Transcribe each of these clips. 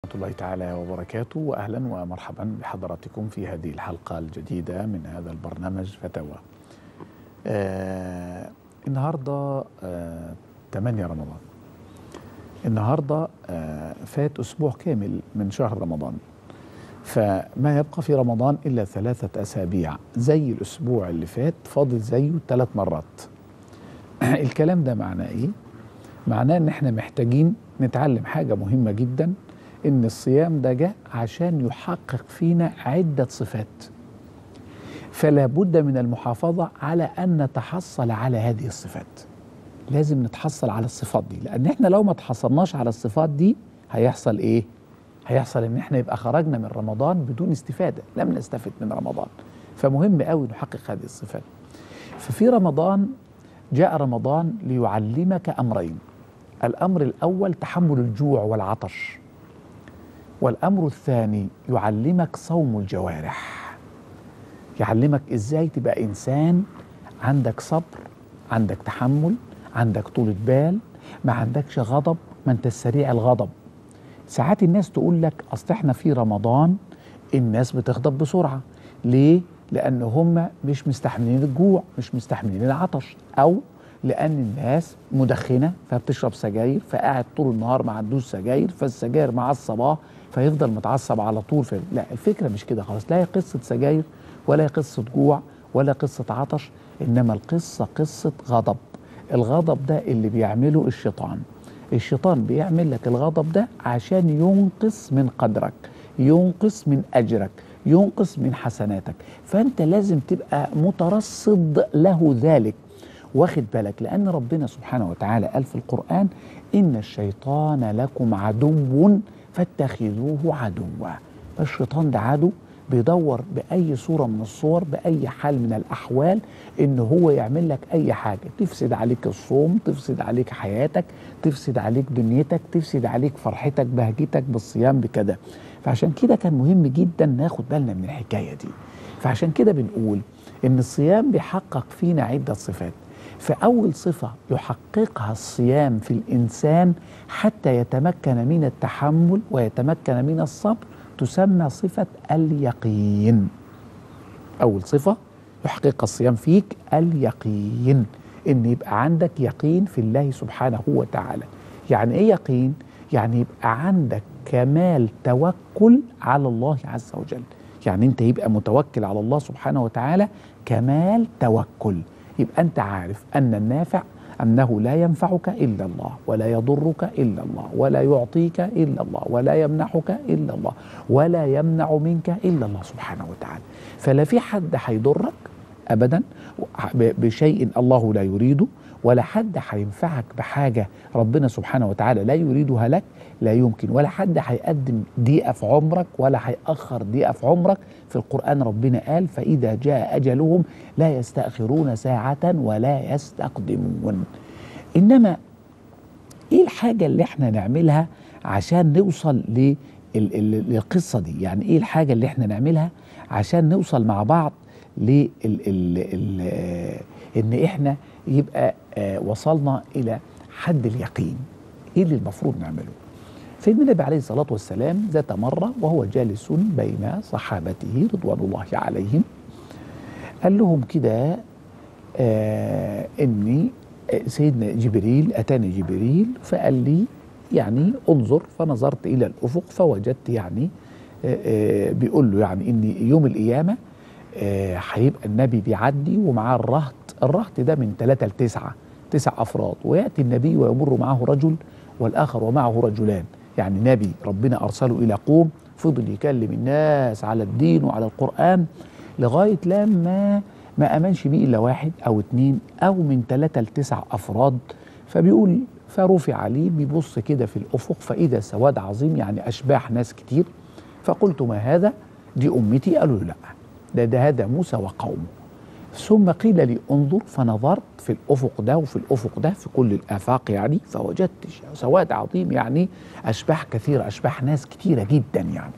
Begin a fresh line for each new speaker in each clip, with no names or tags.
ورحمة الله تعالى وبركاته وأهلا ومرحبا بحضراتكم في هذه الحلقة الجديدة من هذا البرنامج فتاوى آه النهاردة آه 8 رمضان النهاردة آه فات أسبوع كامل من شهر رمضان فما يبقى في رمضان إلا ثلاثة أسابيع زي الأسبوع اللي فات فاضل زيه ثلاث مرات الكلام ده معناه إيه؟ معناه إن إحنا محتاجين نتعلم حاجة مهمة جدا ان الصيام ده جاء عشان يحقق فينا عده صفات فلا بد من المحافظه على ان نتحصل على هذه الصفات لازم نتحصل على الصفات دي لان احنا لو ما تحصلناش على الصفات دي هيحصل ايه هيحصل ان احنا يبقى خرجنا من رمضان بدون استفاده لم نستفد من رمضان فمهم قوي نحقق هذه الصفات ففي رمضان جاء رمضان ليعلمك امرين الامر الاول تحمل الجوع والعطش والامر الثاني يعلمك صوم الجوارح يعلمك ازاي تبقى انسان عندك صبر عندك تحمل عندك طولة بال ما عندكش غضب ما انت سريع الغضب ساعات الناس تقول لك اصل احنا في رمضان الناس بتغضب بسرعه ليه لان هم مش مستحملين الجوع مش مستحملين العطش او لان الناس مدخنه فبتشرب سجاير فقاعد طول النهار ما عندوش سجاير فالسجاير مع الصباح فيفضل متعصب على طول في لا الفكره مش كده خلاص لا هي قصه سجاير ولا هي قصه جوع ولا قصه عطش انما القصه قصه غضب الغضب ده اللي بيعمله الشيطان الشيطان بيعمل لك الغضب ده عشان ينقص من قدرك ينقص من اجرك ينقص من حسناتك فانت لازم تبقى مترصد له ذلك واخد بالك لان ربنا سبحانه وتعالى قال في القران ان الشيطان لكم عدو فاتخذوه عدوا الشيطان ده عدو بيدور بأي صورة من الصور بأي حال من الأحوال إن هو يعمل لك أي حاجة تفسد عليك الصوم تفسد عليك حياتك تفسد عليك دنيتك تفسد عليك فرحتك بهجتك بالصيام بكده فعشان كده كان مهم جدا ناخد بالنا من الحكاية دي فعشان كده بنقول إن الصيام بيحقق فينا عدة صفات فأول صفة يحققها الصيام في الإنسان حتى يتمكن من التحمل ويتمكن من الصبر تسمى صفة اليقين أول صفة يحققها الصيام فيك اليقين إن يبقى عندك يقين في الله سبحانه وتعالى يعني إيه يقين؟ يعني يبقى عندك كمال توكل على الله عز وجل يعني أنت يبقى متوكل على الله سبحانه وتعالى كمال توكل يبقى أنت عارف أن النافع أنه لا ينفعك إلا الله ولا يضرك إلا الله ولا يعطيك إلا الله ولا يمنحك إلا الله ولا يمنع منك إلا الله سبحانه وتعالى فلا في حد هيضرك أبدا بشيء الله لا يريده ولا حد هينفعك بحاجة ربنا سبحانه وتعالى لا يريدها لك لا يمكن ولا حد هيقدم دقيقة في عمرك ولا هيأخر دقيقة في عمرك في القرآن ربنا قال فإذا جاء أجلهم لا يستأخرون ساعة ولا يستقدمون إنما إيه الحاجة اللي إحنا نعملها عشان نوصل للقصة دي يعني إيه الحاجة اللي إحنا نعملها عشان نوصل مع بعض ل إن إحنا يبقى آه وصلنا إلى حد اليقين إيه اللي المفروض نعمله سيدنا النبي عليه الصلاة والسلام ذات مرة وهو جالس بين صحابته رضوان الله عليهم قال لهم كده آه إني سيدنا جبريل أتاني جبريل فقال لي يعني انظر فنظرت إلى الأفق فوجدت يعني آه آه بيقول له يعني إن يوم القيامة هيبقى النبي بيعدي ومعاه الرهط الرهط ده من ثلاثة لتسعة تسع أفراد ويأتي النبي ويمر معه رجل والآخر ومعه رجلان يعني نبي ربنا أرسله إلى قوم فضل يكلم الناس على الدين وعلى القرآن لغاية لما ما أمنش بيه إلا واحد أو اتنين أو من ثلاثة لتسع أفراد فبيقول فرفع عليه بيبص كده في الأفق فإذا سواد عظيم يعني أشباح ناس كتير فقلت ما هذا دي أمتي قالوا لا ده, ده هذا موسى وقومه ثم قيل لي انظر فنظرت في الافق ده وفي الافق ده في كل الافاق يعني فوجدت سواد عظيم يعني اشباح كثيره اشباح ناس كثيره جدا يعني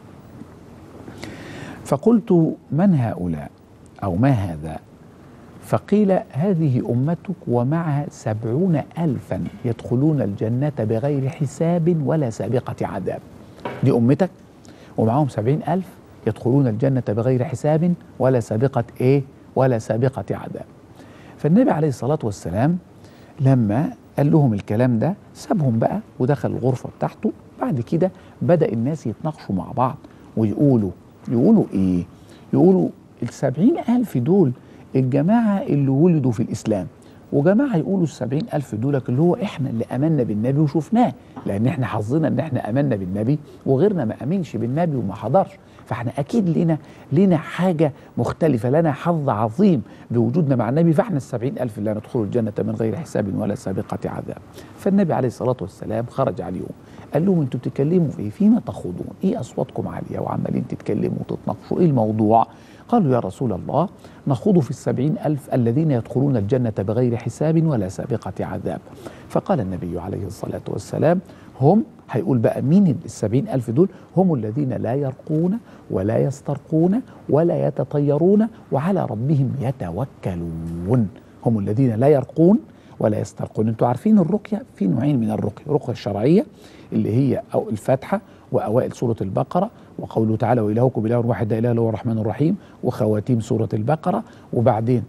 فقلت من هؤلاء او ما هذا فقيل هذه أمتك ومعها سبعون ألفا يدخلون الجنة بغير حساب ولا سابقة عذاب دي أمتك ومعاهم سبعين ألف يدخلون الجنة بغير حساب ولا سابقة إيه ولا سابقة عذاب فالنبي عليه الصلاة والسلام لما قال لهم الكلام ده سابهم بقى ودخل الغرفة بتاعته بعد كده بدأ الناس يتناقشوا مع بعض ويقولوا يقولوا إيه يقولوا السبعين ألف دول الجماعة اللي ولدوا في الإسلام وجماعة يقولوا السبعين ألف دولك اللي هو إحنا اللي أمنا بالنبي وشفناه لأن إحنا حظنا إن إحنا أمنا بالنبي وغيرنا ما أمنش بالنبي وما حضرش فإحنا أكيد لنا لنا حاجة مختلفة لنا حظ عظيم بوجودنا مع النبي فإحنا السبعين ألف اللي هندخلوا الجنة من غير حساب ولا سابقة عذاب فالنبي عليه الصلاة والسلام خرج عليهم قال لهم انتوا بتتكلموا في ايه؟ فيما تخوضون؟ ايه اصواتكم عاليه وعمالين تتكلموا وتتناقشوا؟ ايه الموضوع؟ قالوا يا رسول الله نخوض في السبعين ألف الذين يدخلون الجنة بغير حساب ولا سابقة عذاب فقال النبي عليه الصلاة والسلام هم هيقول بقى مين السبعين ألف دول هم الذين لا يرقون ولا يسترقون ولا يتطيرون وعلى ربهم يتوكلون هم الذين لا يرقون ولا يسترقون انتوا عارفين الرقية في نوعين من الرقية الرقية الشرعية اللي هي أو الفاتحة وأوائل سورة البقرة وقوله تعالى وإلهكم إله واحد لا إله إلا هو الرحمن الرحيم وخواتيم سورة البقرة وبعدين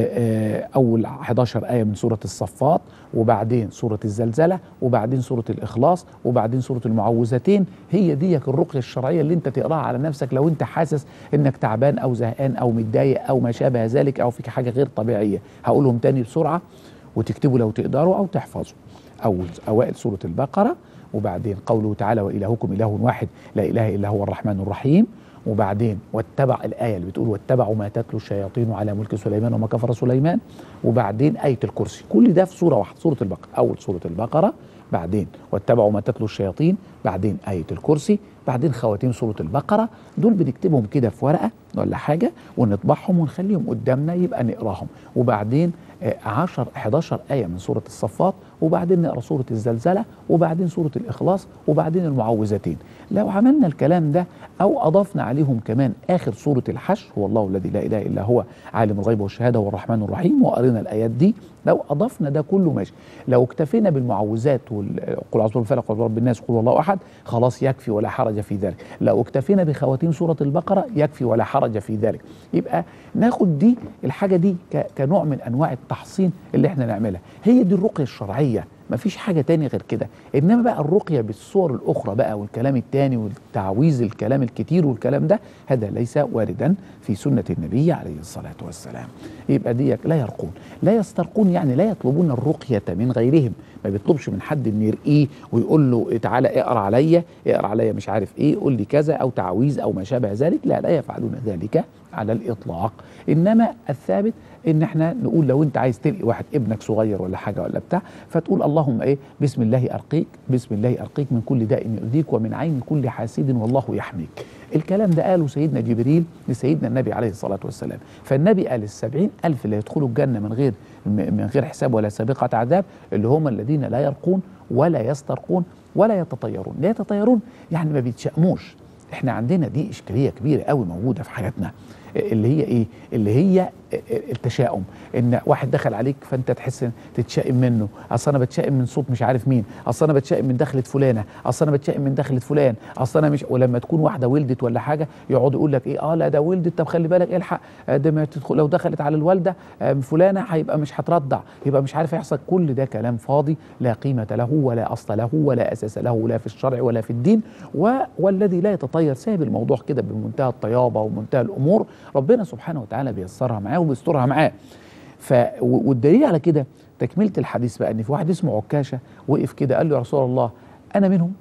أول 11 آية من سورة الصفات وبعدين سورة الزلزلة وبعدين سورة الإخلاص وبعدين سورة المعوذتين هي ديك الرقية الشرعية اللي أنت تقراها على نفسك لو أنت حاسس إنك تعبان أو زهقان أو متضايق أو ما شابه ذلك أو فيك حاجة غير طبيعية هقولهم تاني بسرعة وتكتبوا لو تقدروا أو تحفظوا أول أوائل سورة البقرة وبعدين قوله تعالى وإلهكم إله واحد لا إله إلا هو الرحمن الرحيم وبعدين واتبع الآية اللي بتقول واتبعوا ما تتلو الشياطين على ملك سليمان وما كفر سليمان وبعدين آية الكرسي كل ده في سورة واحدة سورة البقرة أول سورة البقرة بعدين واتبعوا ما تتلو الشياطين بعدين آية الكرسي بعدين خواتيم سورة البقرة دول بنكتبهم كده في ورقة ولا حاجة ونطبعهم ونخليهم قدامنا يبقى نقراهم وبعدين 10 11 آية من سورة الصفات وبعدين نقرا سورة الزلزلة وبعدين سورة الإخلاص وبعدين المعوذتين لو عملنا الكلام ده أو أضفنا عليهم كمان آخر سورة الحشر هو الله الذي لا إله إلا هو عالم الغيب والشهادة والرحمن الرحيم وقرينا الآيات دي لو أضفنا ده كله ماشي لو اكتفينا بالمعوذات وقل أعوذ بالفلق وقل رب الناس قل الله أحد خلاص يكفي ولا حرج في ذلك لو اكتفينا بخواتيم سورة البقرة يكفي ولا حرج في ذلك يبقى ناخد دي الحاجة دي كنوع من أنواع التحصين اللي احنا نعملها هي دي الرقية الشرعية مفيش حاجة تاني غير كده إنما بقى الرقية بالصور الأخرى بقى والكلام التاني والتعويذ الكلام الكتير والكلام ده هذا ليس واردا في سنة النبي عليه الصلاة والسلام يبقى ديك لا يرقون لا يسترقون يعني لا يطلبون الرقية من غيرهم ما بيطلبش من حد انه يرقيه ويقول له تعالى اقرا عليا اقرا عليا مش عارف ايه قول لي كذا او تعويذ او ما شابه ذلك لا لا يفعلون ذلك على الاطلاق انما الثابت ان احنا نقول لو انت عايز تلقي واحد ابنك صغير ولا حاجه ولا بتاع فتقول اللهم ايه بسم الله ارقيك بسم الله ارقيك من كل داء يؤذيك ومن عين كل حاسد والله يحميك الكلام ده قاله سيدنا جبريل لسيدنا النبي عليه الصلاة والسلام فالنبي قال السبعين ألف اللي يدخلوا الجنة من غير من غير حساب ولا سابقة عذاب اللي هم الذين لا يرقون ولا يسترقون ولا يتطيرون لا يتطيرون يعني ما بيتشأموش احنا عندنا دي اشكاليه كبيره قوي موجوده في حياتنا اللي هي ايه اللي هي التشاؤم ان واحد دخل عليك فانت تحس تتشائم منه اصل انا بتشائم من صوت مش عارف مين اصل انا بتشائم من دخله فلانه اصل انا بتشائم من دخله فلان اصل انا مش ولما تكون واحده ولدت ولا حاجه يقعد يقول لك ايه اه لا ده ولدت طب خلي بالك الحق ده ما تدخل لو دخلت على الوالده فلانه هيبقى مش هترضع يبقى مش عارف يحصل كل ده كلام فاضي لا قيمه له ولا اصل له ولا اساس له لا في الشرع ولا في الدين و... والذي لا يتطير سايب الموضوع كده بمنتهى الطيابه ومنتهى الامور ربنا سبحانه وتعالى بيسرها معاه وبيسترها معاه ف والدليل على كده تكمله الحديث بقى ان في واحد اسمه عكاشه وقف كده قال له يا رسول الله انا منهم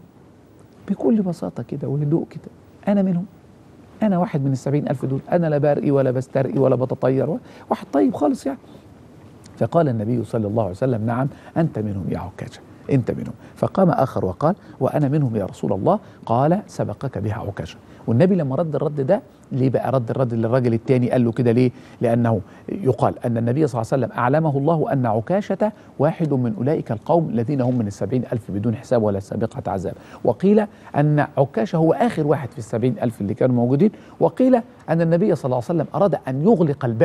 بكل بساطه كده وهدوء كده انا منهم انا واحد من السبعين الف دول انا لا برقي ولا بسترقي ولا بتطير واحد طيب خالص يعني فقال النبي صلى الله عليه وسلم نعم انت منهم يا عكاشه انت منهم فقام اخر وقال وانا منهم يا رسول الله قال سبقك بها عكاشه والنبي لما رد الرد ده ليه بقى رد الرد للراجل الثاني قال له كده ليه لانه يقال ان النبي صلى الله عليه وسلم اعلمه الله ان عكاشه واحد من اولئك القوم الذين هم من السبعين الف بدون حساب ولا سابقه عذاب وقيل ان عكاشه هو اخر واحد في السبعين الف اللي كانوا موجودين وقيل ان النبي صلى الله عليه وسلم اراد ان يغلق الباب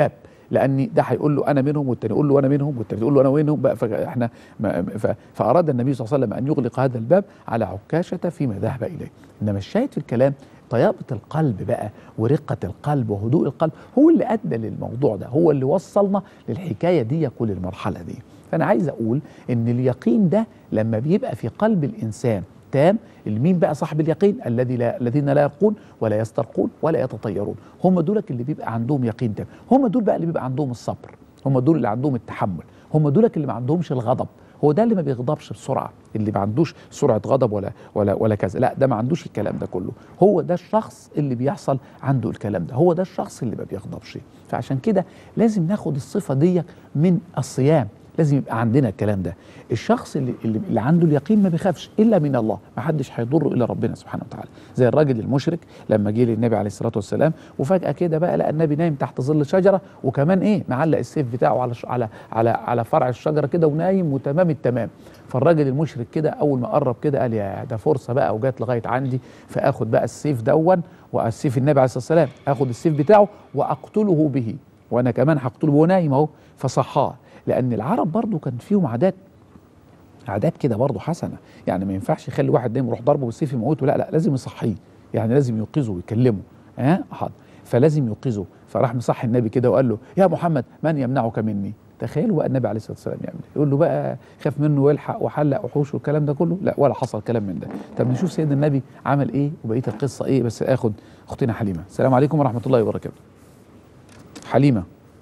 لان ده هيقول له انا منهم والتاني يقول له انا منهم والتاني يقول له انا منهم بقى فاحنا فاراد النبي صلى الله عليه وسلم ان يغلق هذا الباب على عكاشه فيما ذهب اليه انما الشاهد في الكلام طيابة القلب بقى ورقة القلب وهدوء القلب هو اللي أدى للموضوع ده هو اللي وصلنا للحكاية دي كل المرحلة دي فأنا عايز أقول إن اليقين ده لما بيبقى في قلب الإنسان تام مين بقى صاحب اليقين الذي لا الذين لا يرقون ولا يسترقون ولا يتطيرون هم دول اللي بيبقى عندهم يقين تام هم دول بقى اللي بيبقى عندهم الصبر هم دول اللي عندهم التحمل هم دول اللي ما عندهمش الغضب هو ده اللي ما بيغضبش بسرعه اللي ما عندوش سرعه غضب ولا ولا ولا كذا لا ده ما عندوش الكلام ده كله هو ده الشخص اللي بيحصل عنده الكلام ده هو ده الشخص اللي ما بيغضبش فعشان كده لازم ناخد الصفه دي من الصيام لازم يبقى عندنا الكلام ده الشخص اللي, اللي عنده اليقين ما بيخافش الا من الله ما حدش هيضره الا ربنا سبحانه وتعالى زي الراجل المشرك لما جه للنبي عليه الصلاه والسلام وفجاه كده بقى لقى النبي نايم تحت ظل شجره وكمان ايه معلق السيف بتاعه على على على على فرع الشجره كده ونايم وتمام التمام فالراجل المشرك كده اول ما قرب كده قال يا ده فرصه بقى وجات لغايه عندي فاخد بقى السيف دون والسيف النبي عليه الصلاه والسلام اخد السيف بتاعه واقتله به وانا كمان هقتله وهو نايم اهو فصحاه لان العرب برضو كان فيهم عادات عادات كده برضه حسنه يعني ما ينفعش يخلي واحد دايما يروح ضربه بالسيف يموته لا لا لازم يصحيه يعني لازم يوقظه ويكلمه ها حاضر فلازم يوقظه فراح مصحي النبي كده وقال له يا محمد من يمنعك مني تخيلوا بقى النبي عليه الصلاه والسلام يعمل يقول له بقى خاف منه ويلحق وحلق وحوش والكلام ده كله لا ولا حصل كلام من ده طب نشوف سيدنا النبي عمل ايه وبقيه القصه ايه بس اخد اختنا حليمه السلام عليكم ورحمه الله وبركاته حليمه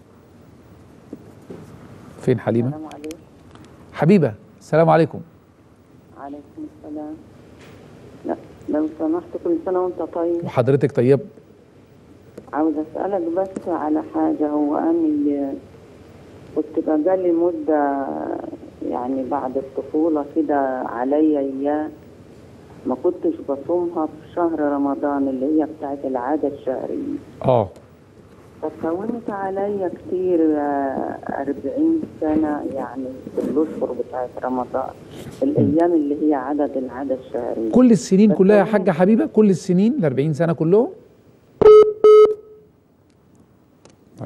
فين حليمه
السلام عليكم
حبيبه السلام عليكم
عليكم السلام لا لو سمحت كل سنة وانت طيب
وحضرتك طيب
عاوز اسألك بس على حاجة هو اني كنت بقالي مدة يعني بعد الطفولة كده عليا اياه ما كنتش بصومها في شهر رمضان اللي هي بتاعت العادة الشهرية
اه
فكونت عليا كتير آه، أربعين سنة يعني في الأشهر بتاعت رمضان الأيام اللي هي عدد العادة الشهرية
كل السنين
بس
كلها يا
هو-
حاجه حبيبه كل السنين ال 40 سنه كلهم طيب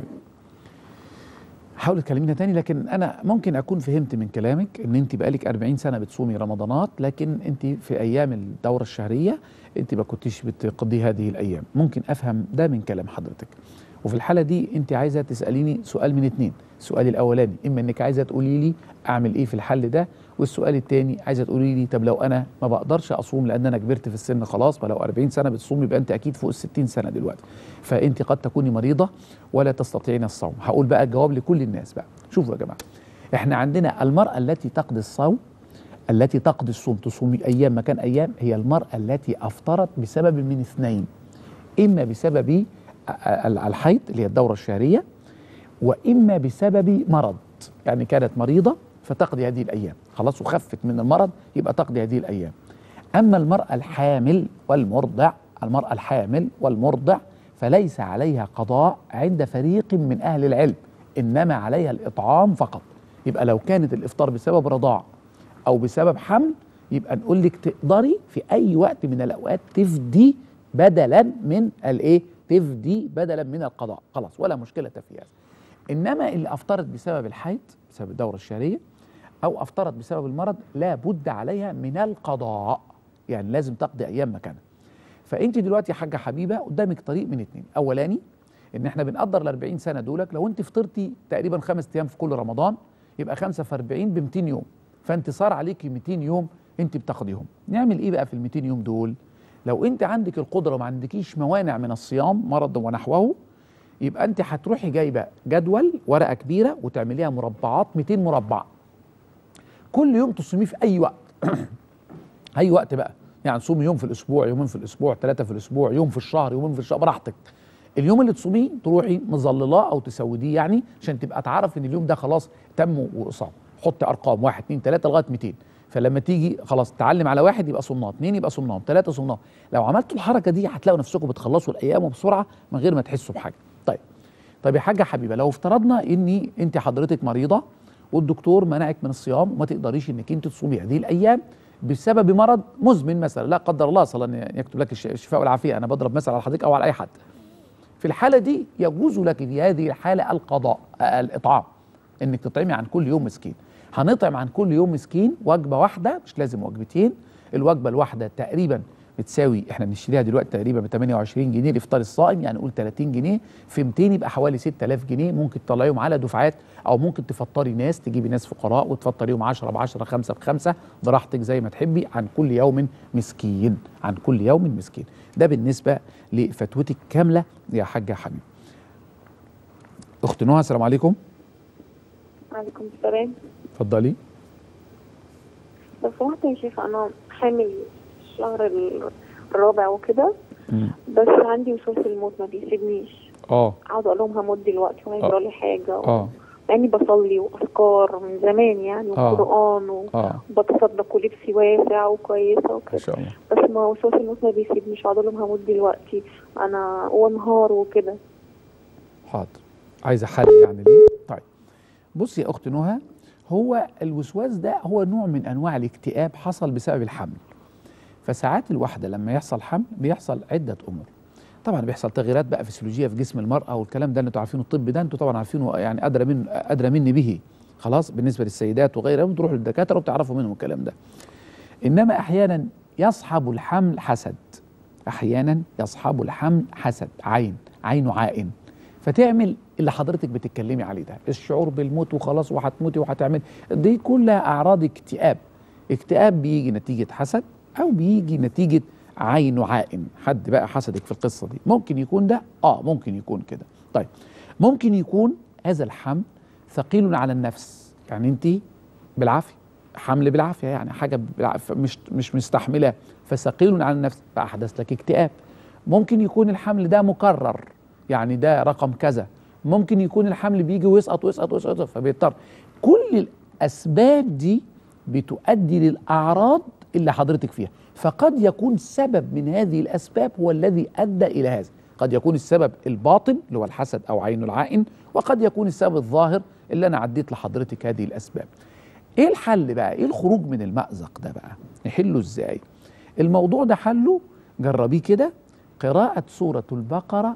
حاول تكلمينا تاني لكن انا ممكن اكون فهمت من كلامك ان انت بقالك 40 سنه بتصومي رمضانات لكن انت في ايام الدوره الشهريه انت ما كنتيش بتقضي هذه الايام ممكن افهم ده من كلام حضرتك وفي الحاله دي انت عايزه تساليني سؤال من اتنين السؤال الاولاني اما انك عايزه تقولي لي اعمل ايه في الحل ده والسؤال الثاني عايزه تقولي لي طب لو انا ما بقدرش اصوم لان انا كبرت في السن خلاص فلو 40 سنه بتصوم يبقى انت اكيد فوق ال 60 سنه دلوقتي فانت قد تكوني مريضه ولا تستطيعين الصوم هقول بقى الجواب لكل الناس بقى شوفوا يا جماعه احنا عندنا المراه التي تقضي الصوم التي تقضي الصوم تصوم ايام مكان ايام هي المراه التي افطرت بسبب من اثنين اما بسبب ال- الحيض اللي هي الدوره الشهريه واما بسبب مرض يعني كانت مريضه فتقضي هذه الايام خلاص وخفت من المرض يبقى تقضي هذه الايام اما المراه الحامل والمرضع المراه الحامل والمرضع فليس عليها قضاء عند فريق من اهل العلم انما عليها الاطعام فقط يبقى لو كانت الافطار بسبب رضاع او بسبب حمل يبقى نقول لك تقدري في اي وقت من الاوقات تفدي بدلا من الايه تفدي بدلا من القضاء خلاص ولا مشكله في هذا انما اللي افطرت بسبب الحيض بسبب الدوره الشهريه او افطرت بسبب المرض لا بد عليها من القضاء يعني لازم تقضي ايام مكانها فانت دلوقتي يا حاجه حبيبه قدامك طريق من اتنين اولاني ان احنا بنقدر ال 40 سنه دولك لو انت فطرتي تقريبا خمس ايام في كل رمضان يبقى 5 في 40 ب 200 يوم فانت صار عليكي 200 يوم انت بتاخديهم نعمل ايه بقى في ال 200 يوم دول لو انت عندك القدره وما عندكيش موانع من الصيام مرض ونحوه يبقى انت هتروحي جايبه جدول ورقه كبيره وتعمليها مربعات 200 مربع كل يوم تصوميه في اي وقت اي وقت بقى يعني صومي يوم في الاسبوع يومين في الاسبوع ثلاثه في الاسبوع يوم في الشهر يومين في الشهر براحتك اليوم اللي تصوميه تروحي مظللاه او تسوديه يعني عشان تبقى تعرف ان اليوم ده خلاص تم وصام حط ارقام واحد اثنين ثلاثه لغايه 200 فلما تيجي خلاص تعلم على واحد يبقى صمناه اثنين يبقى صمناهم ثلاثه صمناهم لو عملتوا الحركه دي هتلاقوا نفسكم بتخلصوا الايام بسرعه من غير ما تحسوا بحاجه طيب طيب يا حاجه حبيبه لو افترضنا ان انت حضرتك مريضه والدكتور منعك من الصيام وما تقدريش انك انت تصومي هذه الايام بسبب مرض مزمن مثلا لا قدر الله صلى الله ان يكتب لك الش- الشفاء والعافيه انا بضرب مثل على حضرتك او على اي حد في الحاله دي يجوز لك في هذه الحاله القضاء آه، الاطعام انك تطعمي عن كل يوم مسكين هنطعم عن كل يوم مسكين وجبه واحده مش لازم وجبتين الوجبه الواحده تقريبا بتساوي احنا بنشتريها دلوقتي تقريبا ب 28 جنيه لافطار الصائم يعني قول 30 جنيه في 200 يبقى حوالي 6000 جنيه ممكن تطلعيهم على دفعات او ممكن تفطري ناس تجيبي ناس فقراء وتفطريهم 10 ب 10 5 ب 5 براحتك زي ما تحبي عن كل يوم مسكين عن كل يوم مسكين ده بالنسبه لفتوتك كامله يا حاجه حبيبي اخت نهى السلام عليكم
وعليكم السلام
اتفضلي
لو سمحت يا شيخ انا حامل الشهر الرابع وكده
مم.
بس عندي وسواس الموت ما بيسيبنيش
اه
اقعد اقول لهم هموت دلوقتي وما يجرى لي حاجه
اه
مع اني بصلي واذكار من زمان يعني
آه.
وقران
اه
وبتصدق ولبسي واسع وكويسه
ما
وكده
شاء الله
بس ما وسواس الموت ما بيسيبنيش اقعد اقول لهم هموت دلوقتي انا وانهار وكده
حاضر عايزه حل يعني ليه طيب بصي يا اخت نهى هو الوسواس ده هو نوع من انواع الاكتئاب حصل بسبب الحمل فساعات الواحده لما يحصل حمل بيحصل عده امور طبعا بيحصل تغييرات بقى فسيولوجيه في جسم المراه والكلام ده اللي انتوا عارفينه الطب ده انتوا طبعا عارفينه يعني ادرى من ادرى مني به خلاص بالنسبه للسيدات وغيرها بتروحوا للدكاتره وبتعرفوا منهم الكلام ده انما احيانا يصحب الحمل حسد احيانا يصحب الحمل حسد عين عين عائن فتعمل اللي حضرتك بتتكلمي عليه ده الشعور بالموت وخلاص وهتموتي وهتعمل دي كلها اعراض اكتئاب اكتئاب بيجي نتيجه حسد او بيجي نتيجه عين عائن حد بقى حسدك في القصه دي ممكن يكون ده اه ممكن يكون كده طيب ممكن يكون هذا الحمل ثقيل على النفس يعني انت بالعافيه حمل بالعافيه يعني حاجه بالعافية مش مش مستحملاه فثقيل على النفس فاحدث لك اكتئاب ممكن يكون الحمل ده مكرر يعني ده رقم كذا ممكن يكون الحمل بيجي ويسقط ويسقط ويسقط فبيضطر كل الاسباب دي بتؤدي للاعراض اللي حضرتك فيها فقد يكون سبب من هذه الاسباب هو الذي ادى الى هذا قد يكون السبب الباطن اللي هو الحسد او عين العائن وقد يكون السبب الظاهر اللي انا عديت لحضرتك هذه الاسباب ايه الحل بقى ايه الخروج من المأزق ده بقى نحله ازاي الموضوع ده حله جربيه كده قراءة سورة البقرة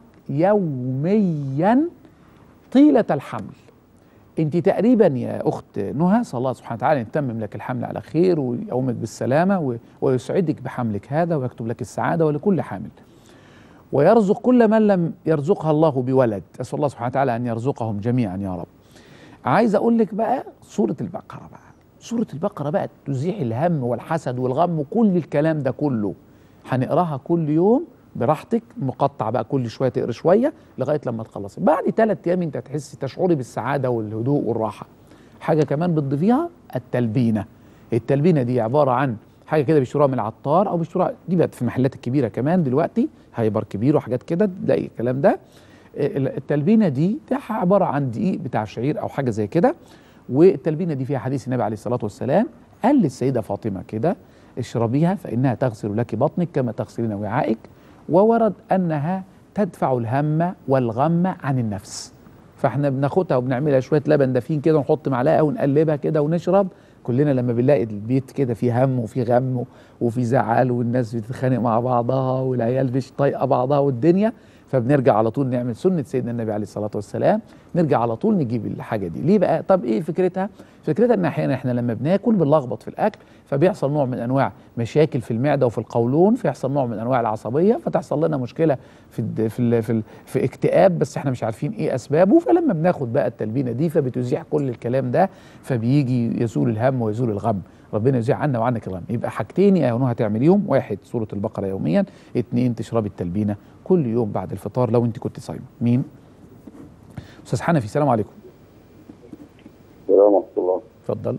يوميا طيلة الحمل انت تقريبا يا اخت نهى صلى الله سبحانه وتعالى يتمم لك الحمل على خير ويقومك بالسلامة و- ويسعدك بحملك هذا ويكتب لك السعادة ولكل حامل ويرزق كل من لم يرزقها الله بولد اسال الله سبحانه وتعالى ان يرزقهم جميعا يا رب عايز اقول لك بقى سوره البقره بقى سوره البقره بقى تزيح الهم والحسد والغم وكل الكلام ده كله هنقراها كل يوم براحتك مقطع بقى كل شويه تقرا شويه لغايه لما تخلصي بعد ثلاث ايام انت هتحسي تشعري بالسعاده والهدوء والراحه حاجه كمان بتضيفيها التلبينه التلبينه دي عباره عن حاجه كده بيشتروها من العطار او بيشتروها دي بقت في المحلات الكبيره كمان دلوقتي هايبر كبير وحاجات كده تلاقي الكلام ده التلبينه دي ده عباره عن دقيق بتاع شعير او حاجه زي كده والتلبينه دي فيها حديث النبي عليه الصلاه والسلام قال للسيده فاطمه كده اشربيها فانها تغسل لك بطنك كما تغسلين وعائك وورد انها تدفع الهم والغم عن النفس فاحنا بناخدها وبنعملها شويه لبن دافين كده ونحط معلقه ونقلبها كده ونشرب كلنا لما بنلاقي البيت كده فيه هم وفيه غم وفي زعل والناس بتتخانق مع بعضها والعيال مش طايقه بعضها والدنيا فبنرجع على طول نعمل سنه سيدنا النبي عليه الصلاه والسلام نرجع على طول نجيب الحاجه دي ليه بقى طب ايه فكرتها فكرتها ان احيانا احنا لما بناكل بنلخبط في الاكل فبيحصل نوع من انواع مشاكل في المعده وفي القولون فيحصل نوع من انواع العصبيه فتحصل لنا مشكله في الد... في ال... في, ال... في اكتئاب بس احنا مش عارفين ايه اسبابه فلما بناخد بقى التلبينه دي فبتزيح كل الكلام ده فبيجي يزول الهم ويزول الغم ربنا يزيح عنا وعنك الغم يبقى حاجتين يا نهى هتعمليهم واحد سوره البقره يوميا اتنين تشربي التلبينه كل يوم بعد الفطار لو انت كنت صايمه مين استاذ حنفي السلام عليكم
السلام ورحمة الله
اتفضل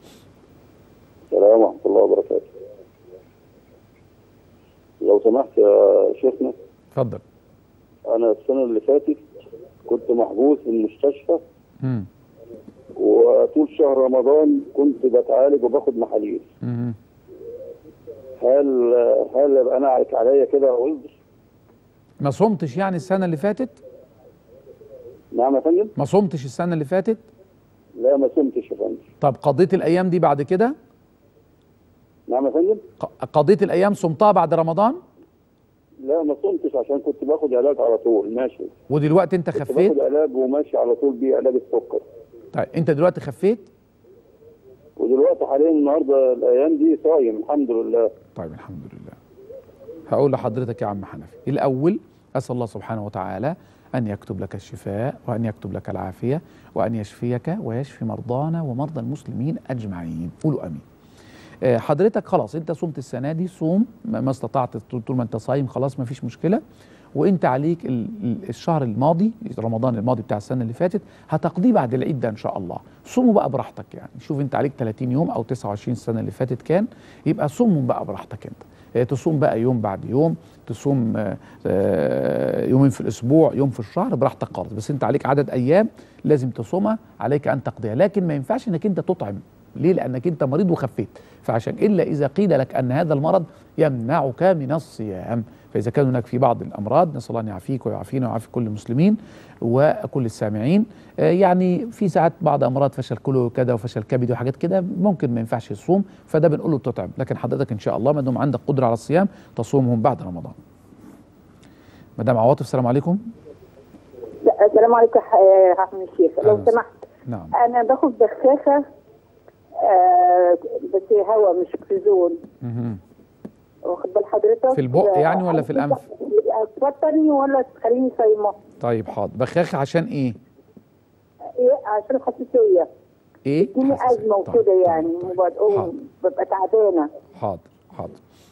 السلام ورحمة الله وبركاته لو سمحت يا شيخنا
اتفضل
أنا السنة اللي فاتت كنت محبوس في المستشفى
امم
وطول شهر رمضان كنت بتعالج وباخد محاليل
امم
هل هل يبقى أنا عليك عليا كده وزر؟
ما صمتش يعني السنه اللي فاتت
نعم يا فندم؟
ما صمتش السنه اللي فاتت
لا ما سمتش يا فندم
طب قضيت الايام دي بعد كده
نعم يا فندم؟
ق- قضيت الايام صمتها بعد رمضان
لا ما صمتش عشان كنت باخد علاج على طول ماشي
ودلوقتي انت
كنت
خفيت
باخد علاج وماشي على طول بيه علاج السكر
طيب انت دلوقتي خفيت
ودلوقتي حاليا النهارده الايام دي صايم الحمد لله
طيب الحمد لله هقول لحضرتك يا عم حنفي الأول أسأل الله سبحانه وتعالى أن يكتب لك الشفاء وأن يكتب لك العافية وأن يشفيك ويشفي مرضانا ومرضى المسلمين أجمعين قولوا أمين آه، حضرتك خلاص انت صمت السنه دي صوم ما ما استطعت طول طول ما انت صايم خلاص ما فيش مشكله وانت عليك ال- ال- الشهر الماضي رمضان الماضي بتاع السنه اللي فاتت هتقضيه بعد العيد ده ان شاء الله صوموا بقى براحتك يعني شوف انت عليك 30 يوم او 29 السنه اللي فاتت كان يبقى صومهم بقى براحتك انت آه، تصوم بقى يوم بعد يوم تصوم آه، آه، يومين في الاسبوع يوم في الشهر براحتك خالص بس انت عليك عدد ايام لازم تصومها عليك ان تقضيها لكن ما ينفعش انك انت تطعم ليه لانك انت مريض وخفيت فعشان الا اذا قيل لك ان هذا المرض يمنعك من الصيام فاذا كان هناك في بعض الامراض نسال الله ان يعافيك ويعافينا ويعافي كل المسلمين وكل السامعين آه، يعني في ساعات بعض امراض فشل كلى وكذا وفشل كبدي وحاجات كده ممكن ما ينفعش يصوم فده بنقول له تطعم لكن حضرتك ان شاء الله ما دام عندك قدره على الصيام تصومهم بعد رمضان مدام عواطف السلام عليكم
لا، السلام عليكم يا حسن الشيخ
أهلا
لو
وسهلا.
سمحت
نعم
انا باخد بخاخه آه بس هواء مش اكسجين
مهم.
واخد بال حضرتك
في البق يعني ولا في الأنف؟
توترني ولا تخليني صايمه
طيب حاضر بخاخه عشان ايه
ايه عشان حساسيه
ايه
اديني
حساسية.
ازمه
طيب،
وكده
طيب،
يعني
طيب.
وببقى
حاضر.
ببقى تعبانه
حاضر حاضر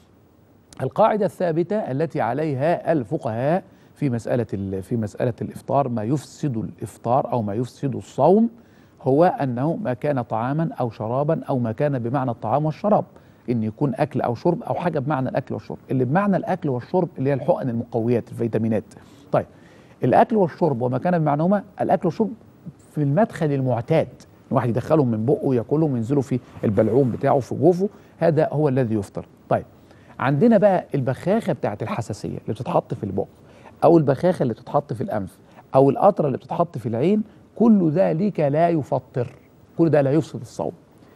القاعدة الثابتة التي عليها الفقهاء في مسألة ال- في مسألة الإفطار ما يفسد الإفطار أو ما يفسد الصوم هو أنه ما كان طعاما أو شرابا أو ما كان بمعنى الطعام والشراب إن يكون أكل أو شرب أو حاجة بمعنى الأكل والشرب اللي بمعنى الأكل والشرب اللي هي الحقن المقويات الفيتامينات طيب الأكل والشرب وما كان بمعناهما الأكل والشرب في المدخل المعتاد الواحد يدخلهم من بقه وياكلهم وينزلوا في البلعوم بتاعه في جوفه هذا هو الذي يفطر طيب عندنا بقى البخاخه بتاعت الحساسيه اللي بتتحط في البق او البخاخه اللي بتتحط في الانف او القطره اللي بتتحط في العين كل ذلك لا يفطر كل ده لا يفسد الصوم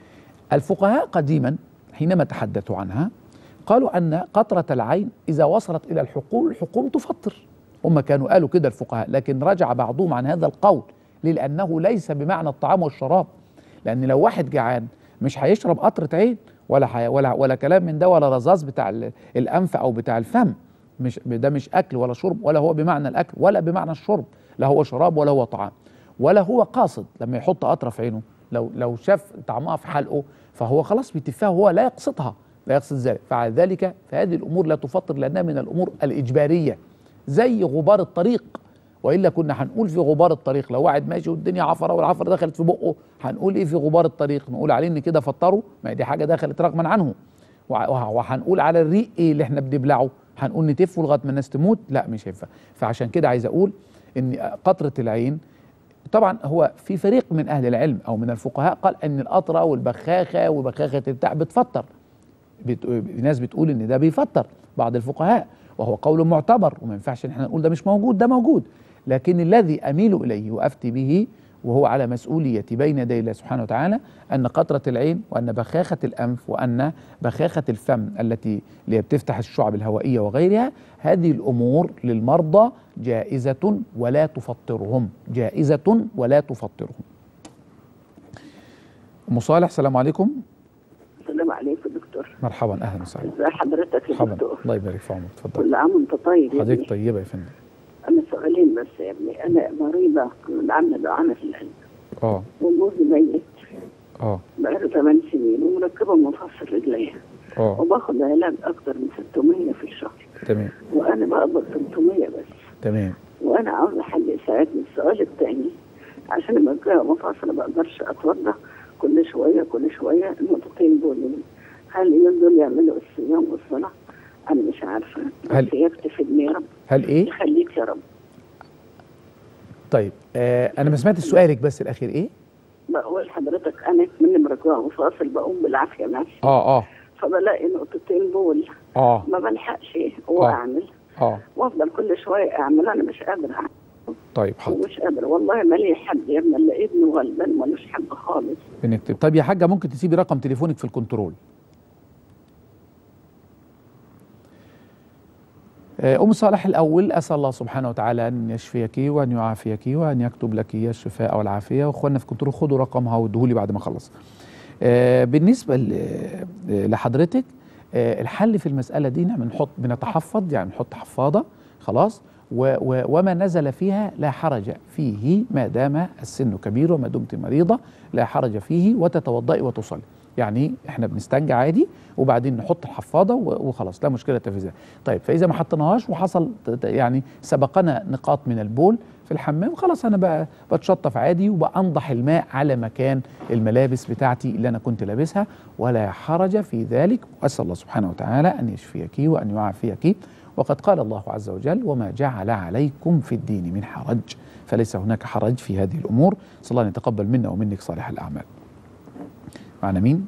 الفقهاء قديما حينما تحدثوا عنها قالوا ان قطره العين اذا وصلت الى الحقول الحقوم تفطر هم كانوا قالوا كده الفقهاء لكن رجع بعضهم عن هذا القول ليه؟ لانه ليس بمعنى الطعام والشراب لان لو واحد جعان مش هيشرب قطره عين ولا حي ولا ولا كلام من ده ولا رذاذ بتاع ال- الانف او بتاع الفم مش ده مش اكل ولا شرب ولا هو بمعنى الاكل ولا بمعنى الشرب لا هو شراب ولا هو طعام ولا هو قاصد لما يحط قطره في عينه لو لو شاف طعمها في حلقه فهو خلاص بيتفاها وهو لا يقصدها لا يقصد ذلك فعلى ذلك فهذه الامور لا تفطر لانها من الامور الاجباريه زي غبار الطريق والا كنا هنقول في غبار الطريق لو واحد ماشي والدنيا عفره والعفره دخلت في بقه هنقول ايه في غبار الطريق نقول عليه ان كده فطره ما هي دي حاجه دخلت رغما عنه وع- وه- وهنقول على الريق ايه اللي احنا بنبلعه هنقول نتفه لغايه ما الناس تموت لا مش هينفع فعشان كده عايز اقول ان قطره العين طبعا هو في فريق من اهل العلم او من الفقهاء قال ان القطره والبخاخه وبخاخه البتاع بتفطر بت... ناس بتقول ان ده بيفطر بعض الفقهاء وهو قول معتبر وما ينفعش ان احنا نقول ده مش موجود ده موجود لكن الذي اميل اليه وافتي به وهو على مسؤوليتي بين يدي الله سبحانه وتعالى ان قطره العين وان بخاخه الانف وان بخاخه الفم التي اللي هي بتفتح الشعب الهوائيه وغيرها هذه الامور للمرضى جائزه ولا تفطرهم جائزه ولا تفطرهم. ام صالح السلام عليكم
السلام عليكم دكتور
مرحبا اهلا وسهلا
ازي حضرتك يا
مرحبا
دكتور
الله يبارك في عمرك اتفضل
كل عام وانت طيب يا ابني
حضرتك طيبه يا فندم
انا سؤالين بس يا ابني انا مريضه عامله دعانه في القلب
اه
وجوزي ميت
اه
بقاله 8 سنين ومركبه مفصل رجليها
اه
وباخد علاج اكتر من 600 في الشهر
تمام
وانا بقبض 300 بس
تمام
وانا عاوزه حد يساعدني السؤال الثاني عشان لما بقى مفاصل ما بقدرش اتوضا كل شويه كل شويه النقطتين دول هل اليوم دول يعملوا الصيام والصلاه؟ انا مش عارفه
هل-
بس يكتفي يا رب
هل ايه
يخليك يا رب
طيب آه انا ما سمعتش سؤالك بس الاخير ايه
بقول لحضرتك انا مني مركوعه مفاصل بقوم بالعافيه ماشي
اه اه
فبلاقي نقطتين بول
اه
ما بلحقش واعمل
اه
وافضل كل شويه اعمل انا مش قادره أعمل
طيب حاضر
ومش قادره والله ما لي حد يا ابني الا ابني غلبان ملوش حد خالص
بنكتب طيب يا حاجه ممكن تسيبي رقم تليفونك في الكنترول آه، أم صالح الأول أسأل الله سبحانه وتعالى أن يشفيك وأن يعافيك وأن يكتب لك الشفاء والعافية وأخواننا في كنترول خدوا رقمها وادهولي بعد ما أخلص آه، بالنسبة ل- آه، لحضرتك آه، الحل في المسألة دي نعمل نحط بنتحفظ يعني نحط حفاضة خلاص و و وما نزل فيها لا حرج فيه ما دام السن كبير وما دمت مريضة لا حرج فيه وتتوضئي وتصلي يعني احنا بنستنجى عادي وبعدين نحط الحفاضه و- وخلاص لا مشكله في ذلك طيب فاذا ما حطيناهاش وحصل ت- ت- يعني سبقنا نقاط من البول في الحمام خلاص انا بقى بتشطف عادي وبانضح الماء على مكان الملابس بتاعتي اللي انا كنت لابسها ولا حرج في ذلك واسال الله سبحانه وتعالى ان يشفيك وان يعافيك وقد قال الله عز وجل وما جعل عليكم في الدين من حرج فليس هناك حرج في هذه الامور صلى الله ان يتقبل منا ومنك صالح الاعمال معنا مين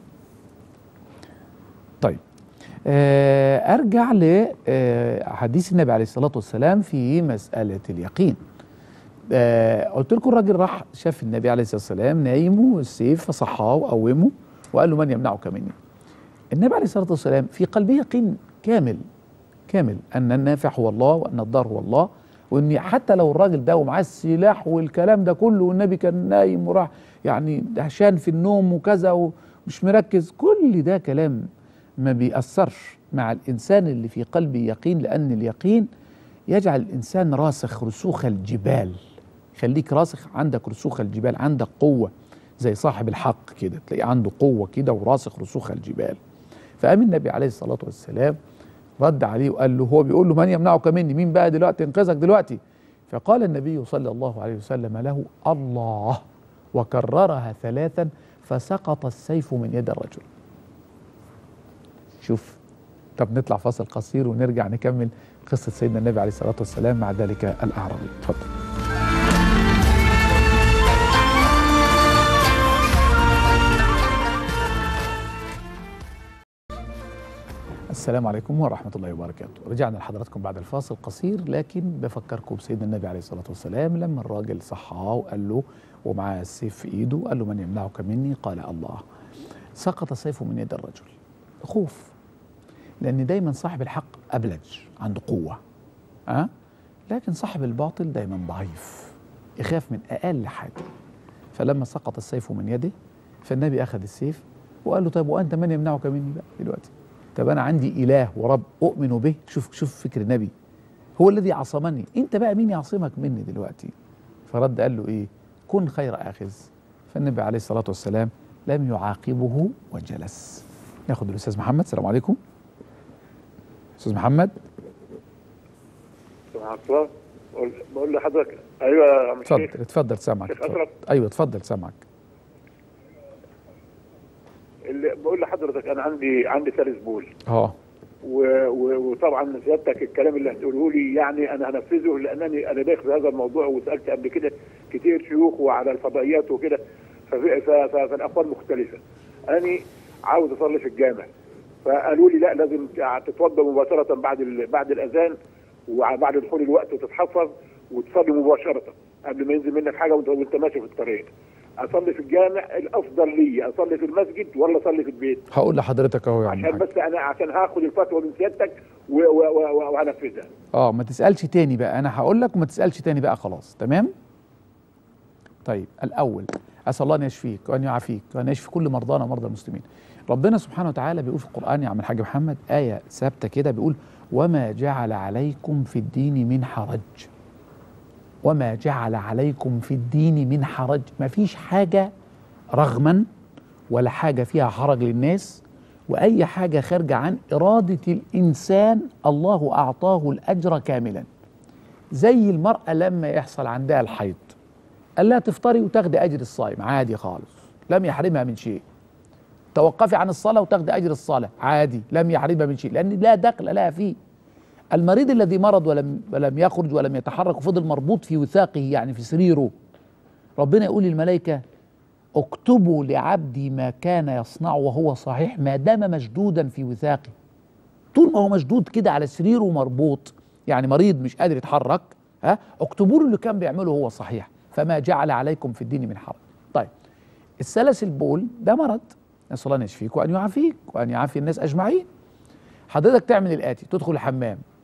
طيب آه، ارجع لحديث النبي عليه الصلاه والسلام في مساله اليقين آه، قلت لكم الراجل راح شاف النبي عليه الصلاه والسلام نايم والسيف فصحاه وقومه وقال له من يمنعك مني النبي عليه الصلاه والسلام في قلبه يقين كامل كامل ان النافع هو الله وان الضار هو الله وان حتى لو الراجل ده ومعاه السلاح والكلام ده كله والنبي كان نايم وراح يعني دهشان في النوم وكذا ومش مركز كل ده كلام ما بيأثرش مع الإنسان اللي في قلبه يقين لأن اليقين يجعل الإنسان راسخ رسوخ الجبال خليك راسخ عندك رسوخ الجبال عندك قوة زي صاحب الحق كده تلاقي عنده قوة كده وراسخ رسوخ الجبال فقام النبي عليه الصلاة والسلام رد عليه وقال له هو بيقول له من يمنعك مني مين بقى دلوقتي ينقذك دلوقتي فقال النبي صلى الله عليه وسلم له الله وكررها ثلاثا فسقط السيف من يد الرجل شوف طب نطلع فاصل قصير ونرجع نكمل قصة سيدنا النبي عليه الصلاة والسلام مع ذلك الأعرابي اتفضل السلام عليكم ورحمة الله وبركاته رجعنا لحضراتكم بعد الفاصل قصير لكن بفكركم بسيدنا النبي عليه الصلاة والسلام لما الراجل صحاه وقال له ومعاه السيف في ايده قال له من يمنعك مني قال الله سقط السيف من يد الرجل خوف لأن دايما صاحب الحق أبلج عنده قوة أه؟ لكن صاحب الباطل دايما ضعيف يخاف من أقل حاجة فلما سقط السيف من يده فالنبي أخذ السيف وقال له طيب وأنت من يمنعك مني بقى دلوقتي طب أنا عندي إله ورب أؤمن به شوف شوف فكر النبي هو الذي عصمني أنت بقى مين يعصمك مني دلوقتي فرد قال له إيه كن خير آخذ فالنبي عليه الصلاة والسلام لم يعاقبه وجلس ناخد الأستاذ محمد السلام عليكم استاذ محمد
سبحان الله بقول- بقول لحضرتك ايوه يا عم
اتفضل
الشيخ
اتفضل سامعك
شيخ
اتفضل.
أشرف.
ايوه اتفضل سامعك
اللي بقول لحضرتك انا عندي عندي سلس بول
اه
و- و- وطبعا سيادتك الكلام اللي هتقوله لي يعني انا هنفذه لانني انا داخل في هذا الموضوع وسالت قبل كده كتير شيوخ وعلى الفضائيات وكده ففي- ف- ف- فالاقوال مختلفه. انا عاوز اصلي في الجامع فقالوا لي لا لازم تتوضا مباشره بعد ال- بعد الاذان وبعد دخول الوقت وتتحفظ وتصلي مباشره قبل ما ينزل منك حاجه وانت وانت ماشي في الطريق. اصلي في الجامع الافضل لي اصلي في المسجد ولا اصلي في البيت؟
هقول لحضرتك اهو يا عم
عشان
حاج.
بس انا عشان هاخد الفتوى من سيادتك و- و- و- وهنفذها
اه ما تسالش تاني بقى انا هقول لك وما تسالش تاني بقى خلاص تمام طيب الاول اسال الله ان يشفيك وان يعافيك وان يشفي كل مرضانا ومرضى المسلمين ربنا سبحانه وتعالى بيقول في القران يا عم الحاج محمد ايه ثابته كده بيقول وما جعل عليكم في الدين من حرج وما جعل عليكم في الدين من حرج ما فيش حاجه رغما ولا حاجه فيها حرج للناس واي حاجه خارجه عن اراده الانسان الله اعطاه الاجر كاملا زي المراه لما يحصل عندها الحيض قال لها تفطري وتاخدي اجر الصائم عادي خالص لم يحرمها من شيء توقفي عن الصلاه وتاخدي اجر الصلاه عادي لم يحرمها من شيء لان لا دخل لها فيه المريض الذي مرض ولم ولم يخرج ولم يتحرك وفضل مربوط في وثاقه يعني في سريره ربنا يقول للملائكه اكتبوا لعبدي ما كان يصنع وهو صحيح ما دام مشدودا في وثاقه طول ما هو مشدود كده على سريره مربوط يعني مريض مش قادر يتحرك ها اكتبوا له اللي كان بيعمله هو صحيح فما جعل عليكم في الدين من حرج طيب السلس البول ده مرض نسال الله ان يشفيك وان يعافيك وان يعافي الناس اجمعين حضرتك تعمل الاتي تدخل الحمام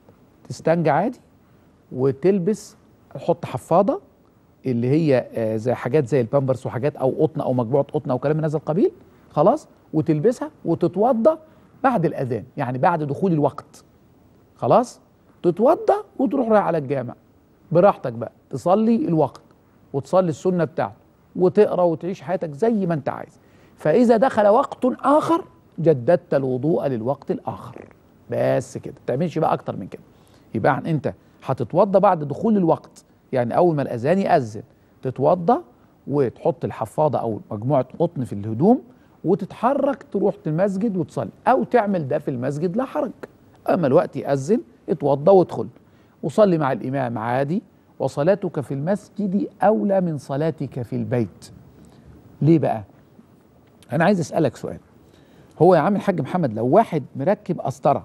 تستنجى عادي وتلبس تحط حفاضه اللي هي آه، زي حاجات زي البامبرز وحاجات او قطن او مجموعه قطن او كلام من هذا القبيل خلاص وتلبسها وتتوضا بعد الاذان يعني بعد دخول الوقت خلاص تتوضا وتروح رايح على الجامع براحتك بقى تصلي الوقت وتصلي السنه بتاعته وتقرا وتعيش حياتك زي ما انت عايز فاذا دخل وقت اخر جددت الوضوء للوقت الاخر بس كده ما تعملش بقى اكتر من كده يبقى عن انت هتتوضى بعد دخول الوقت يعني اول ما الاذان ياذن تتوضى وتحط الحفاضه او مجموعه قطن في الهدوم وتتحرك تروح المسجد وتصلي او تعمل ده في المسجد لا حرج اما الوقت ياذن اتوضى وادخل وصلي مع الامام عادي وصلاتك في المسجد اولى من صلاتك في البيت ليه بقى انا عايز اسالك سؤال هو يا عم الحاج محمد لو واحد مركب قسطره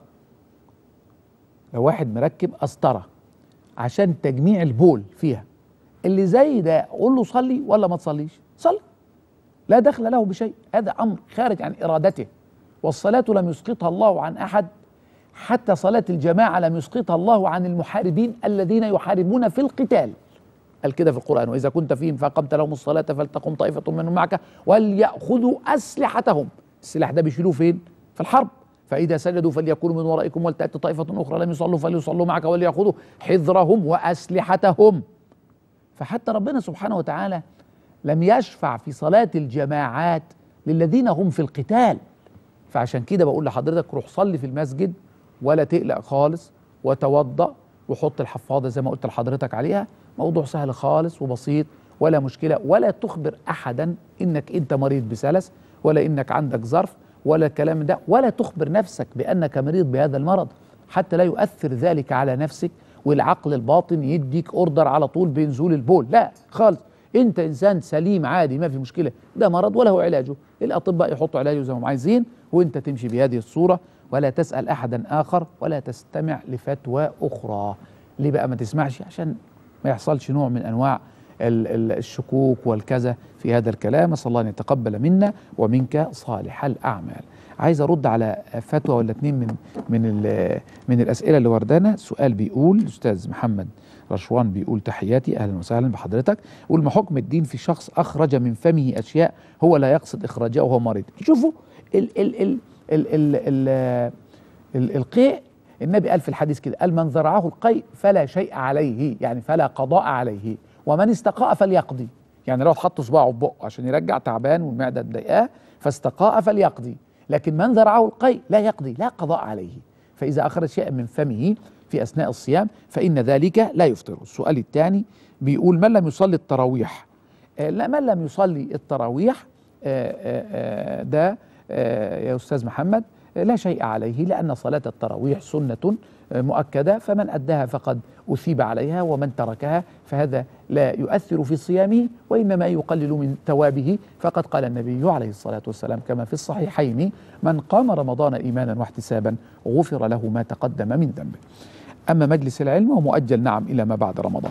لو واحد مركب قسطره عشان تجميع البول فيها اللي زي ده قول له صلي ولا ما تصليش صلي لا دخل له بشيء هذا امر خارج عن ارادته والصلاه لم يسقطها الله عن احد حتى صلاه الجماعه لم يسقطها الله عن المحاربين الذين يحاربون في القتال قال كده في القران واذا كنت فيهم فاقمت لهم الصلاه فلتقم طائفه منهم معك ولياخذوا اسلحتهم السلاح ده بيشيلوه فين في الحرب فإذا سجدوا فليكونوا من ورائكم ولتأتي طائفة أخرى لم يصلوا فليصلوا معك وليأخذوا حذرهم وأسلحتهم فحتى ربنا سبحانه وتعالى لم يشفع في صلاة الجماعات للذين هم في القتال فعشان كده بقول لحضرتك روح صلي في المسجد ولا تقلق خالص وتوضأ وحط الحفاضة زي ما قلت لحضرتك عليها موضوع سهل خالص وبسيط ولا مشكلة ولا تخبر أحدا إنك أنت مريض بسلس ولا إنك عندك ظرف ولا الكلام ده ولا تخبر نفسك بأنك مريض بهذا المرض حتى لا يؤثر ذلك على نفسك والعقل الباطن يديك اوردر على طول بنزول البول لا خالص انت انسان سليم عادي ما في مشكله ده مرض وله علاجه الاطباء يحطوا علاجه زي ما هم عايزين وانت تمشي بهذه الصوره ولا تسال احدا اخر ولا تستمع لفتوى اخرى ليه بقى ما تسمعش عشان ما يحصلش نوع من انواع ال- ال- الشكوك والكذا في هذا الكلام اسال الله ان يتقبل منا ومنك صالح الاعمال عايز ارد على فتوى ولا اتنين من من ال- من الاسئله اللي وردانا سؤال بيقول الاستاذ محمد رشوان بيقول تحياتي اهلا وسهلا بحضرتك يقول ما حكم الدين في شخص اخرج من فمه اشياء هو لا يقصد اخراجها وهو مريض شوفوا ال ال ال ال ال ال ال القيء النبي قال في الحديث كده قال من ذرعه القيء فلا شيء عليه يعني فلا قضاء عليه ومن استقاء فليقضي يعني لو اتحط صباعه في بقه عشان يرجع تعبان والمعده مضايقاه فاستقاء فليقضي لكن من ذرعه القيء لا يقضي لا قضاء عليه فاذا اخرج شيئا من فمه في اثناء الصيام فان ذلك لا يفطر السؤال الثاني بيقول من لم يصلي التراويح آه لا من لم يصلي التراويح آه آه آه ده آه يا استاذ محمد آه لا شيء عليه لان صلاه التراويح سنه آه مؤكده فمن اداها فقد اثيب عليها ومن تركها فهذا لا يؤثر في صيامه وانما يقلل من ثوابه فقد قال النبي عليه الصلاه والسلام كما في الصحيحين من قام رمضان ايمانا واحتسابا غفر له ما تقدم من ذنبه. اما مجلس العلم هو مؤجل نعم الى ما بعد رمضان.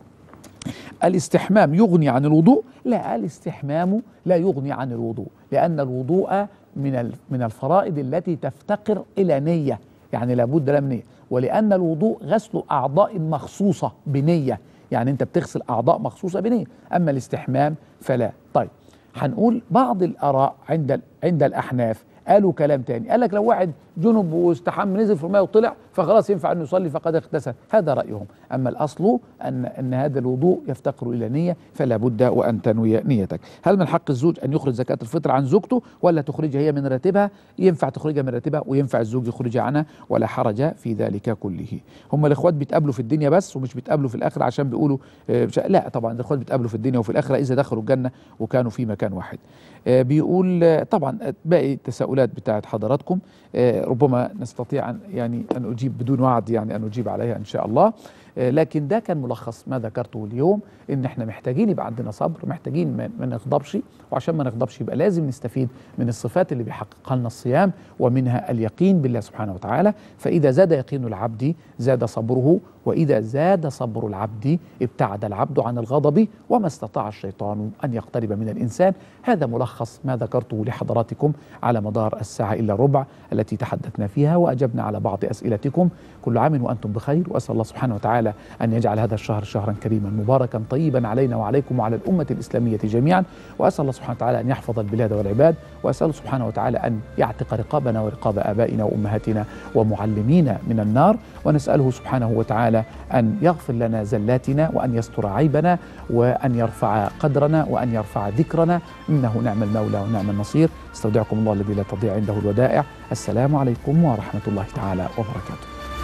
الاستحمام يغني عن الوضوء؟ لا الاستحمام لا يغني عن الوضوء، لأن الوضوء من من الفرائض التي تفتقر إلى نية، يعني لابد لها من نية، ولأن الوضوء غسل أعضاء مخصوصة بنية، يعني أنت بتغسل أعضاء مخصوصة بنية، أما الاستحمام فلا. طيب هنقول بعض الآراء عند عند الأحناف قالوا كلام تاني قال لك لو واحد جنب واستحم نزل في الماء وطلع فخلاص ينفع انه يصلي فقد اغتسل هذا رايهم اما الاصل ان ان هذا الوضوء يفتقر الى نيه فلا بد وان تنوي نيتك هل من حق الزوج ان يخرج زكاه الفطر عن زوجته ولا تخرجها هي من راتبها ينفع تخرجها من راتبها وينفع الزوج يخرجها عنها ولا حرج في ذلك كله هم الاخوات بيتقابلوا في الدنيا بس ومش بيتقابلوا في الاخره عشان بيقولوا آه، مش- لا طبعا الاخوات بيتقابلوا في الدنيا وفي الاخره اذا دخلوا الجنه وكانوا في مكان واحد آه، بيقول آه، طبعا باقي التساؤلات بتاعت حضراتكم آه، ربما نستطيع أن يعني أن أجيب بدون وعد يعني أن أجيب عليها إن شاء الله آه، لكن ده كان ملخص ما ذكرته اليوم ان احنا محتاجين يبقى عندنا صبر محتاجين ما ما نغضبش وعشان ما نغضبش يبقى لازم نستفيد من الصفات اللي بيحققها لنا الصيام ومنها اليقين بالله سبحانه وتعالى فاذا زاد يقين العبد زاد صبره واذا زاد صبر العبد ابتعد العبد عن الغضب وما استطاع الشيطان ان يقترب من الانسان هذا ملخص ما ذكرته لحضراتكم على مدار الساعه الا ربع التي تحدثنا فيها واجبنا على بعض اسئلتكم كل عام وانتم بخير واسال الله سبحانه وتعالى ان يجعل هذا الشهر شهرا كريما مباركا طيبا علينا وعليكم وعلى الامه الاسلاميه جميعا واسال الله سبحانه وتعالى ان يحفظ البلاد والعباد واسال سبحانه وتعالى ان يعتق رقابنا ورقاب ابائنا وامهاتنا ومعلمينا من النار ونساله سبحانه وتعالى ان يغفر لنا زلاتنا وان يستر عيبنا وان يرفع قدرنا وان يرفع ذكرنا انه نعم المولى ونعم النصير استودعكم الله الذي لا تضيع عنده الودائع السلام عليكم ورحمه الله تعالى وبركاته